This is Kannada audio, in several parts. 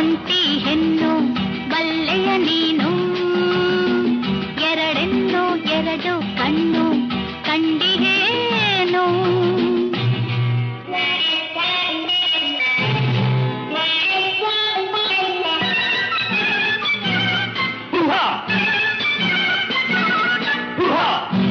ಒಂಟಿ ಹೆಣ್ಣು ಬಲ್ಲೆಯ ನೀನು ಎರಡೆನ್ನು ಎರಡು ಕಣ್ಣು ಕಂಡಿಹೇನು ಹುಹಾ ಹುಹಾ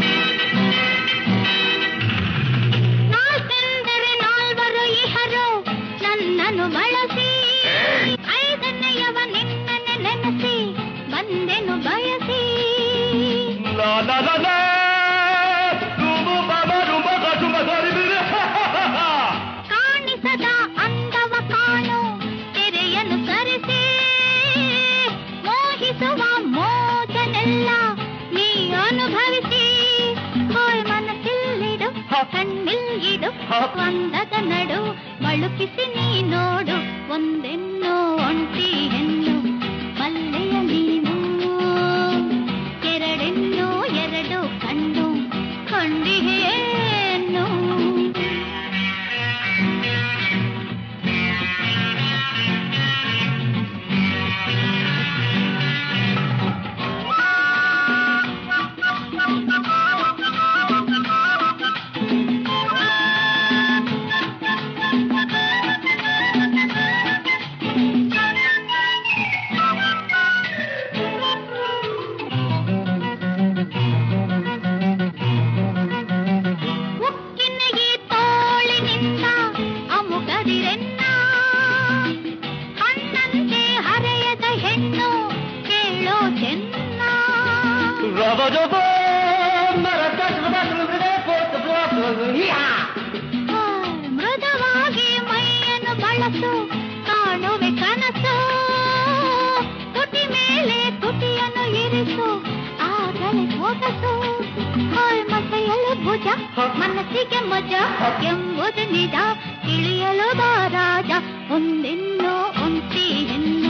ನಾಲ್ಕೆಂದರೆ ನಾಲ್ವರು ಇಹರು ನನ್ನನ್ನು ಬಳಸಿ ಐದನೆಯವ ನಿನ್ನನೆ ನೆನೆಸಿ ಬಂದೆನು ಬಯಸಿ ಲಾ ಲಾ ಲಾ ಲಾ ರುಬು ಬಾಬಾ ರುಬ ಗಟುಬ ಸರಿಬಿರೆ ಕಾಣಿಸದ ಅಂದವ ಕಾಣು ತೆರೆಯನ್ನು ಸರಿಸಿ ಮೋಹಿಸುವ ಮೋಜನೆಲ್ಲ ನೀ ಅನುಭವಿಸಿ ಹೋಯ್ ಮನಸ್ಸಿಲ್ಲಿಡು ಕಣ್ಣಿಲ್ಲಿಡು ಅಂದದ ನಡು ಬಳುಕಿಸಿ ನೀ ನೋಡು ಒಂದೆನ್ನು ಒಂಟಿ ಹೆಣ್ಣು ಮಲ್ಲೆಯ ನೀನು ಎರಡೆನ್ನು ಎರಡು ಕಣ್ಣು ಕಂಡಿಹೇನು ಉಕ್ಕಿನ ಈ ತೋಳಿನಿಂದ ಅಮುಕದಿರೆನ್ನ ಹಣ್ಣಂತೆ ಹರೆಯದ ಹೆಣ್ಣು ಕೇಳೋ ಚೆನ್ನ ರಬ ಜಬ ಮರಕ ಜಬ ಜಬ ಪೋತ ಹಿಯಾ ಆ, ಮೃದುವಾಗಿ ಮೈಯನ್ನು ಬಳಸು ಕಾಣುವೆ ಕನಸು ತುಟಿ ಮೇಲೆ ತುಟಿಯನ್ನು ಇರಿಸು ಆಗಲೇ ಸೊಗಸು ಹಾಯ್ ಮಸೆಯಲು ಭುಜ ಮನಸ್ಸಿಗೆ ಮಜ ಎಂಬುದು ನಿಜ ತಿಳಿಯಲು ಬಾರಾಜ ಒಂದಿನ್ನೋ ಒಂಟಿ ಹೆಣ್ಣು